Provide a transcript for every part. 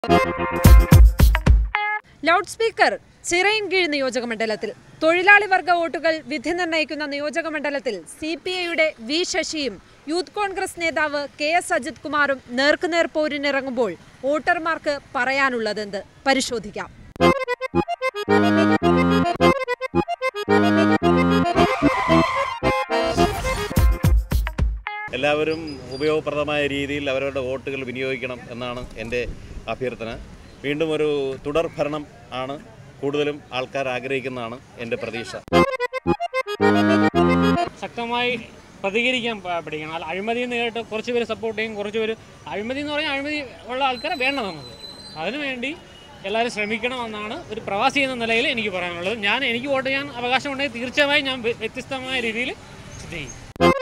loud speaker Chirayinkeezhu നിയോജക മണ്ഡലത്തിൽ തൊഴിലാളി വർഗ വോട്ടുകൾ വിധി നിർണ്ണയിക്കുന്ന നിയോജക മണ്ഡലത്തിൽ സി പി ഐയുടെ വി ശശിയും യൂത്ത് കോൺഗ്രസ് നേതാവ് കെ എസ് അജിത് കുമാറും നേർക്കുനേർ പോരിനിറങ്ങുമ്പോൾ വോട്ടർമാർക്ക് പറയാനുള്ളതെന്ത് പരിശോധിക്കാം എല്ലാവരും ഉപയോഗപ്രദമായ രീതിയിൽ അവരവരുടെ വോട്ടുകൾ വിനിയോഗിക്കണം എന്നാണ് എൻ്റെ അഭ്യർത്ഥന വീണ്ടും ഒരു തുടർ ഭരണം ആണ് കൂടുതലും ആൾക്കാർ ആഗ്രഹിക്കുന്നതാണ് എൻ്റെ പ്രതീക്ഷ ശക്തമായി പ്രതികരിക്കാൻ പ- പഠിക്കണം അല്ല അഴിമതി എന്ന് കേട്ട് കുറച്ച് പേര് സപ്പോർട്ട് ചെയ്യും കുറച്ച് പേര് അഴിമതി എന്ന് പറഞ്ഞാൽ അഴിമതി ഉള്ള ആൾക്കാരെ വേണം നമുക്ക് അതിനുവേണ്ടി എല്ലാവരും ശ്രമിക്കണമെന്നാണ് ഒരു പ്രവാസി എന്ന നിലയിൽ എനിക്ക് പറയാനുള്ളത് ഞാൻ എനിക്ക് വോട്ട് ചെയ്യാൻ അവകാശമുണ്ടെങ്കിൽ തീർച്ചയായും ഞാൻ വ്യ- വ്യത്യസ്തമായ രീതിയിൽ ചെയ്യും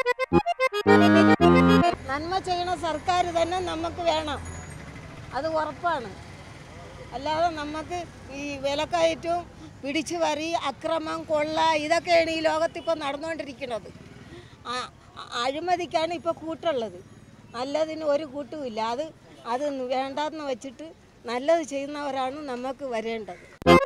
നന്മ ചെയ്യണ സർക്കാർ തന്നെ നമുക്ക് വേണം അത് ഉറപ്പാണ് അല്ലാതെ നമുക്ക് ഈ വിലക്കയറ്റവും പിടിച്ചു വരി അക്രമം കൊള്ള ഇതൊക്കെയാണ് ഈ ലോകത്തിപ്പോൾ നടന്നുകൊണ്ടിരിക്കുന്നത് ആ ആ- അഴിമതിക്കാണ് ഇപ്പോൾ കൂട്ടുള്ളത് നല്ലതിന് ഒരു കൂട്ടുമില്ല അത് അത് വേണ്ടാന്ന് വെച്ചിട്ട് നല്ലത് ചെയ്യുന്നവരാണ് നമുക്ക് വരേണ്ടത്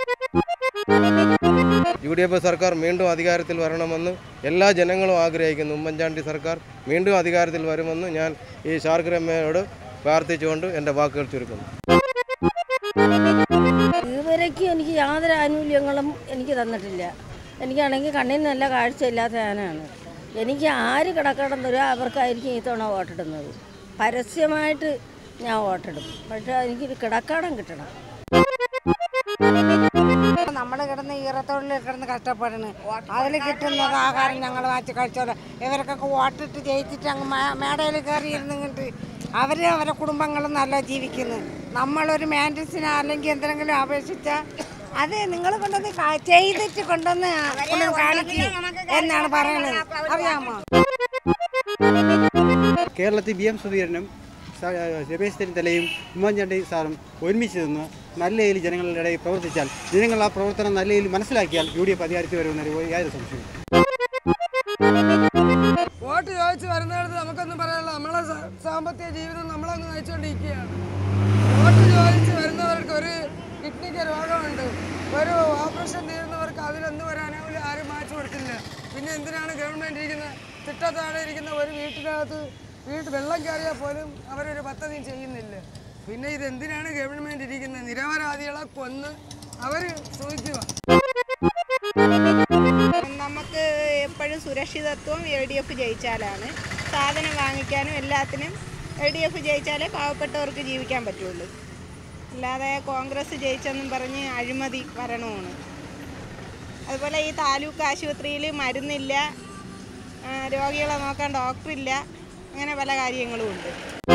യു ഡി എഫ് സർക്കാർ വീണ്ടും അധികാരത്തിൽ വരണമെന്ന് എല്ലാ ജനങ്ങളും ആഗ്രഹിക്കുന്നു ഉമ്മൻചാണ്ടി സർക്കാർ വീണ്ടും അധികാരത്തിൽ വരുമെന്ന് ഞാൻ ഈ ശാർഗ്രമ്മയോട് പ്രാർത്ഥിച്ചുകൊണ്ട് എൻ്റെ വാക്കുകൾ ചുരുക്കുന്നു ഇതുവരേക്കും എനിക്ക് യാതൊരു ആനുകൂല്യങ്ങളും എനിക്ക് തന്നിട്ടില്ല എനിക്കാണെങ്കിൽ കണ്ണിന് നല്ല കാഴ്ചയില്ലാത്ത ഞാനാണ് എനിക്ക് ആര് കിടക്കണമെന്നൊരു അവർക്കായിരിക്കും ഇത്തവണ വോട്ടിടുന്നത് പരസ്യമായിട്ട് ഞാൻ വോട്ടിടും പക്ഷേ എനിക്കൊരു കിടക്കാടം കിട്ടണം നമ്മൾ കിടന്ന് ഈറത്തൊഴിൽ കിടന്ന് കഷ്ടപ്പെടുന്നു അതിൽ കിട്ടുന്നത് ആഹാരം ഞങ്ങൾ വാങ്ങിച്ച് കഴിച്ചോളൂ ഇവർക്കൊക്കെ വോട്ടിട്ട് ജയിച്ചിട്ട് അങ്ങ് മേ- മേടയിൽ കയറി ഇരുന്നിട്ട് അവർ അവരുടെ കുടുംബങ്ങളും നല്ല ജീവിക്കുന്നു നമ്മളൊരു മാൻഡസിന് അല്ലെങ്കിൽ എന്തെങ്കിലും അപേക്ഷിച്ചാൽ അത് നിങ്ങൾ കൊണ്ടുവന്ന് കാ- ചെയ്തിട്ട് കൊണ്ടുവന്ന് കൊണ്ടുവന്ന് കാണിക്കുക എന്നാണ് പറയുന്നത് അറിയാമോ കേരളത്തിൽ ബി എം സുധീരനും സ- രമേശ് ചെന്നിത്തലയും ഉമ്മൻചാണ്ടി സാറും ഒരുമിച്ച് നിന്ന് നല്ല രീതിയിൽ ജനങ്ങളുടെ ഇടയിൽ പ്രവർത്തിച്ചാൽ ജനങ്ങൾ ആ പ്രവർത്തനം നല്ല രീതിയിൽ മനസ്സിലാക്കിയാൽ യു ഡി എഫ് അധികാരത്തിൽ വരുമെന്നൊരു യാതൊരു സംശയവും വോട്ട് ചോദിച്ച് വരുന്നിടത്ത് നമുക്കൊന്നും പറയാനില്ല നമ്മളെ സ- സാമ്പത്തിക ജീവിതം നമ്മളങ്ങ് നയിച്ചുകൊണ്ടിരിക്കുകയാണ് വോട്ട് ചോദിച്ച് വരുന്നവർക്ക് ഒരു കിഡ്നിക്ക് രോഗമുണ്ട് ഒരു ഓപ്പറേഷൻ തീരുന്നവർക്ക് അതിലൊന്നും ഒരു അനവിൽ ആരും മാറ്റി കൊടുത്തില്ല പിന്നെ എന്തിനാണ് ഗവൺമെൻറ് ഇരിക്കുന്നത് തിട്ടത്താണ് ഇരിക്കുന്ന ഒരു വീട്ടിനകത്ത് വീട്ട് വെള്ളം കയറിയാൽ പോലും അവരൊരു പദ്ധതിയും ചെയ്യുന്നില്ല പിന്നെ ഇതെന്തിനാണ് ഗവൺമെൻറ് ഇരിക്കുന്നത് നിരപരാധികളെ കൊന്ന് അവർ സൂചിക്കുക നമുക്ക് എപ്പോഴും സുരക്ഷിതത്വം എൽ ഡി എഫ് ജയിച്ചാലാണ് സാധനം വാങ്ങിക്കാനും എല്ലാത്തിനും എൽ ഡി എഫ് ജയിച്ചാലേ പാവപ്പെട്ടവർക്ക് ജീവിക്കാൻ പറ്റുള്ളൂ അല്ലാതെ കോൺഗ്രസ് ജയിച്ചെന്നും പറഞ്ഞ് അഴിമതി ഭരണമാണ് അതുപോലെ ഈ താലൂക്ക് ആശുപത്രിയിൽ മരുന്നില്ല ആ, രോഗികളെ നോക്കാൻ ഡോക്ടറില്ല അങ്ങനെ പല കാര്യങ്ങളും ഉണ്ട്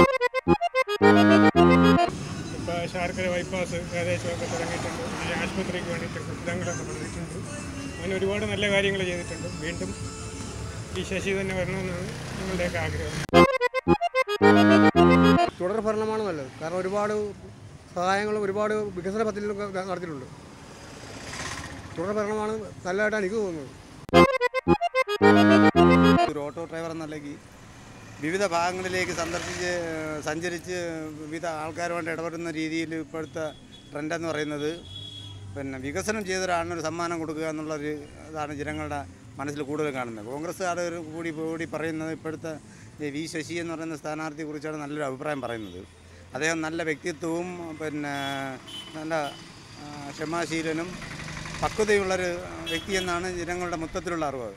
ഇപ്പോൾ ശാർക്കര ബൈപ്പാസ് ഏകദേശമൊക്കെ തുടങ്ങിയിട്ടുണ്ട് ഈ ആശുപത്രിക്ക് വേണ്ടിയിട്ട് കെട്ടിടങ്ങളൊക്കെ പണിതിട്ടുണ്ട് അങ്ങനെ ഒരുപാട് നല്ല കാര്യങ്ങൾ ചെയ്തിട്ടുണ്ട് വീണ്ടും ഈ ശശി തന്നെ വരണമെന്നാണ് ഞങ്ങളുടെയൊക്കെ ആഗ്രഹം തുടർ ഭരണമാണ് നല്ലത് കാരണം ഒരുപാട് സഹായങ്ങളും ഒരുപാട് വികസന പദ്ധതികളൊക്കെ നടത്തിയിട്ടുണ്ട് തുടർ ഭരണമാണ് നല്ലതായിട്ടാണ് എനിക്ക് തോന്നുന്നത് ഒരു ഓട്ടോ ഡ്രൈവർ എന്നല്ലെങ്കിൽ വിവിധ ഭാഗങ്ങളിലേക്ക് സന്ദർശിച്ച് ഏഹ്, സഞ്ചരിച്ച് വിവിധ ആൾക്കാരുമായിട്ട് ഇടപെടുന്ന രീതിയിൽ ഇപ്പോഴത്തെ ട്രെൻഡ് എന്ന് പറയുന്നത് പിന്നെ വികസനം ചെയ്തൊരാളിന് ഒരു സമ്മാനം കൊടുക്കുക എന്നുള്ളൊരു ഇതാണ് ജനങ്ങളുടെ മനസ്സിൽ കൂടുതൽ കാണുന്നത് കോൺഗ്രസ്സുകാർ ഒരു കൂടി കൂടി പറയുന്നത് ഇപ്പോഴത്തെ ഈ വി ശശി എന്ന് പറയുന്ന സ്ഥാനാർത്ഥിയെക്കുറിച്ചാണ് നല്ലൊരു അഭിപ്രായം പറയുന്നത് അദ്ദേഹം നല്ല വ്യക്തിത്വവും പിന്നെ നല്ല ആ, ക്ഷമാശീലനും പക്വതയുള്ളൊരു വ്യക്തി എന്നാണ് ജനങ്ങളുടെ മൊത്തത്തിലുള്ള അറിവ്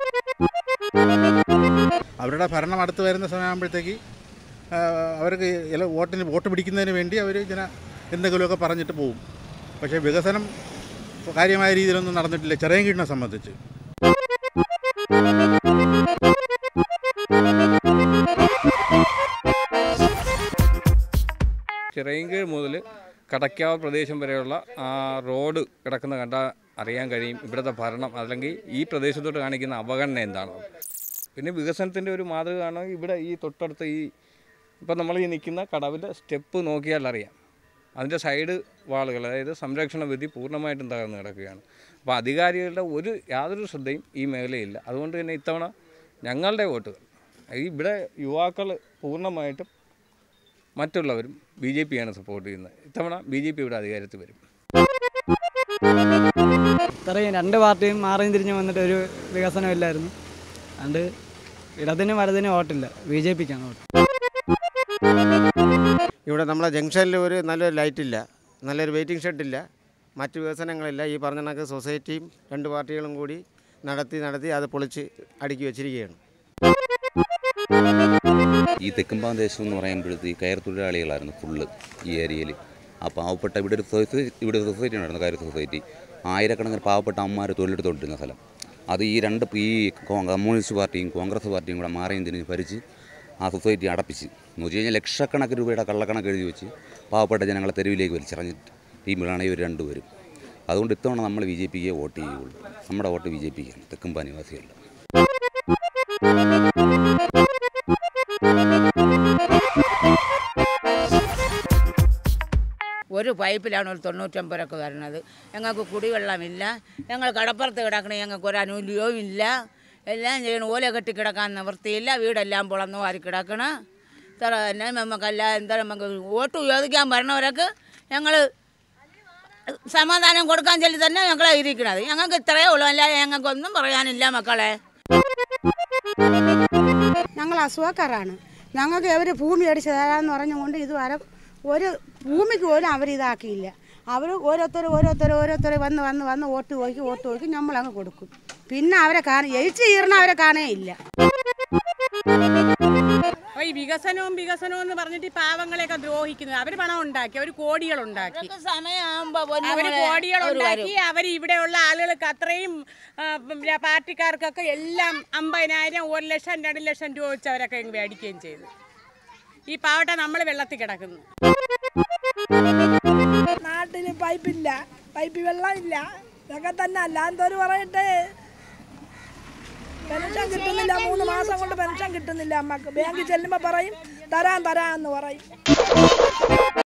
അവരുടെ ഭരണം അടുത്ത് വരുന്ന സമയമാകുമ്പോഴത്തേക്ക് അവർക്ക് ഇല വോട്ടിന് വോട്ട് പിടിക്കുന്നതിന് വേണ്ടി അവർ ഇങ്ങനെ എന്തെങ്കിലുമൊക്കെ പറഞ്ഞിട്ട് പോകും പക്ഷേ വികസനം കാര്യമായ രീതിയിലൊന്നും നടന്നിട്ടില്ല ചെറിയ കീഴിനെ സംബന്ധിച്ച് ചിറയൻകീഴ് മുതൽ കടക്കാവ് പ്രദേശം വരെയുള്ള ആ റോഡ് കിടക്കുന്ന കണ്ടാൽ അറിയാൻ കഴിയും ഇവിടുത്തെ ഭരണം അല്ലെങ്കിൽ ഈ പ്രദേശത്തോട്ട് കാണിക്കുന്ന അവഗണന എന്താണ് പിന്നെ വികസനത്തിൻ്റെ ഒരു മാതൃക കാണുക ഇവിടെ ഈ തൊട്ടടുത്ത് ഈ ഇപ്പം നമ്മൾ ഈ നിൽക്കുന്ന കടവിൻ്റെ സ്റ്റെപ്പ് നോക്കിയാൽ അറിയാം അതിൻ്റെ സൈഡ് വാളുകൾ അതായത് സംരക്ഷണ വിധി പൂർണ്ണമായിട്ടും തകർന്നു കിടക്കുകയാണ് അപ്പോൾ അധികാരികളുടെ ഒരു യാതൊരു ശ്രദ്ധയും ഈ മേഖലയില്ല അതുകൊണ്ട് തന്നെ ഇത്തവണ ഞങ്ങളുടെ വോട്ടുകൾ ഈ ഇവിടെ യുവാക്കൾ പൂർണ്ണമായിട്ടും മറ്റുള്ളവരും ബി ജെ പിയാണ് സപ്പോർട്ട് ചെയ്യുന്നത് ഇത്തവണ ബി ജെ പി ഇവിടെ അധികാരത്തിൽ വരും ഇത്രയും രണ്ട് പാർട്ടിയും മാറിയും തിരിഞ്ഞും വന്നിട്ട് ഒരു വികസനമില്ലായിരുന്നു അതുകൊണ്ട് ഇടതിനും വലതിനും വോട്ടില്ല ബി ജെ പിക്കാണ് വോട്ട് ഇവിടെ നമ്മളെ ജംഗ്ഷനിൽ ഒരു നല്ലൊരു ലൈറ്റ് ഇല്ല നല്ലൊരു വെയിറ്റിംഗ് ഷെഡ് ഇല്ല മറ്റ് വികസനങ്ങളില്ല ഈ പറഞ്ഞ കണക്ക് സൊസൈറ്റിയും രണ്ട് പാർട്ടികളും കൂടി നടത്തി നടത്തി അത് പൊളിച്ച് അടുക്കി വെച്ചിരിക്കുകയാണ് ഈ തെക്കുംപാൻ ദേശം എന്ന് പറയുമ്പോഴത്തേക്ക് കയർ തൊഴിലാളികളായിരുന്നു ഫുള്ള് ഈ ഏരിയയിൽ ആ പാവപ്പെട്ട ഇവിടെ ഒരു സൊസൈറ്റി ഇവിടെ ഒരു സൊസൈറ്റി ഉണ്ടായിരുന്നു കയർ സൊസൈറ്റി ആയിരക്കണക്കിന് പാവപ്പെട്ട അമ്മമാർ തൊഴിലെടുത്തുകൊണ്ടിരുന്ന സ്ഥലം അത് ഈ രണ്ട് ഈ കോ- കമ്മ്യൂണിസ്റ്റ് പാർട്ടിയും കോൺഗ്രസ് പാർട്ടിയും കൂടെ മാറിയും തിരിഞ്ഞ് ഭരിച്ച് ആ സൊസൈറ്റി അടപ്പിച്ച് എന്ന് വെച്ച് കഴിഞ്ഞാൽ ലക്ഷക്കണക്കിന് രൂപയുടെ കള്ളക്കണക്ക് എഴുതി വെച്ച് പാവപ്പെട്ട ജനങ്ങളെ തെരുവിലേക്ക് വലിച്ചെറിഞ്ഞ ടീമുകളാണ് ഇവർ രണ്ടുപേരും അതുകൊണ്ട് ഇത്തവണ നമ്മൾ ബി ജെ പിക്ക് വോട്ട് ചെയ്യുകയുള്ളൂ നമ്മുടെ വോട്ട് ബി ജെ പിക്കാണ് തെക്കുംപാ നിവാസികളിൽ ഒരു പൈപ്പിലാണ് ഒരു തൊണ്ണൂറ്റമ്പത് രൂപ വരുന്നത് ഞങ്ങൾക്ക് കുടിവെള്ളമില്ല ഞങ്ങൾ കടപ്പുറത്ത് കിടക്കണ ഞങ്ങൾക്ക് ഒരു അനുകൂല്യവും ഇല്ല എല്ലാം ചെയ്യണം ഓല കെട്ടി കിടക്കാൻ നിവൃത്തിയില്ല വീടെല്ലാം പൊളന്ന് വാരി കിടക്കണ ഇത്ര തന്നെ നമുക്കല്ല എന്താ നമുക്ക് വോട്ട് ചോദിക്കാൻ വരണവരൊക്കെ ഞങ്ങൾ സമാധാനം കൊടുക്കാൻ ചൊല്ലി തന്നെ ഞങ്ങളെ ഇരിക്കണത് ഞങ്ങൾക്ക് ഇത്രയേ ഉള്ളൂ അല്ലാതെ ഞങ്ങൾക്കൊന്നും പറയാനില്ല മക്കളെ ഞങ്ങൾ അസുഖക്കാരാണ് ഞങ്ങൾക്ക് അവർ ഭൂമി അടിച്ച് തരാമെന്ന് പറഞ്ഞുകൊണ്ട് ഇതുവരെ ഒരു ഭൂമിക്ക് പോലും അവർ ഇതാക്കിയില്ല അവർ ഓരോരുത്തർ ഓരോരുത്തർ ഓരോരുത്തർ വന്ന് വന്ന് വന്ന് വോട്ട് ചോദിക്കും വോട്ട് ചോദിക്കും നമ്മളങ്ങ് കൊടുക്കും പിന്നെ അവരെ കാണ ജയിച്ച് തീർന്ന അവരെ കാണേയില്ല അപ്പോൾ ഈ വികസനവും വികസനവും എന്ന് പറഞ്ഞിട്ട് ഈ പാവങ്ങളെയൊക്കെ ദ്രോഹിക്കുന്നത് അവർ പണം ഉണ്ടാക്കി അവർ കോടികൾ ഉണ്ടാക്കി സമയമാകുമ്പോ അവർ കോടികൾ അവര് ഉണ്ടാക്കി അവർ ഇവിടെയുള്ള ആളുകൾക്ക് അത്രയും ആ, പിന്നെ പാർട്ടിക്കാർക്കൊക്കെ എല്ലാം അമ്പതിനായിരം ഒരു ലക്ഷം രണ്ട് ലക്ഷം രൂപ വെച്ച് അവരൊക്കെ ഇങ്ങ് മേടിക്കുകയും ചെയ്തു ഈ പാവട്ട നമ്മൾ വെള്ളത്തിൽ കിടക്കുന്നു നാട്ടിൽ പൈപ്പില്ല പൈപ്പ് വെള്ളമില്ല ഇതൊക്കെ തന്നെ അല്ല എന്തോര് പറയട്ടെ പെൻഷൻ കിട്ടുന്നില്ല മൂന്ന് മാസം കൊണ്ട് പെൻഷൻ കിട്ടുന്നില്ല അമ്മക്ക് ബാങ്കിൽ ചെല്ലുമ്പോൾ പറയും തരാൻ തരാം എന്ന് പറയും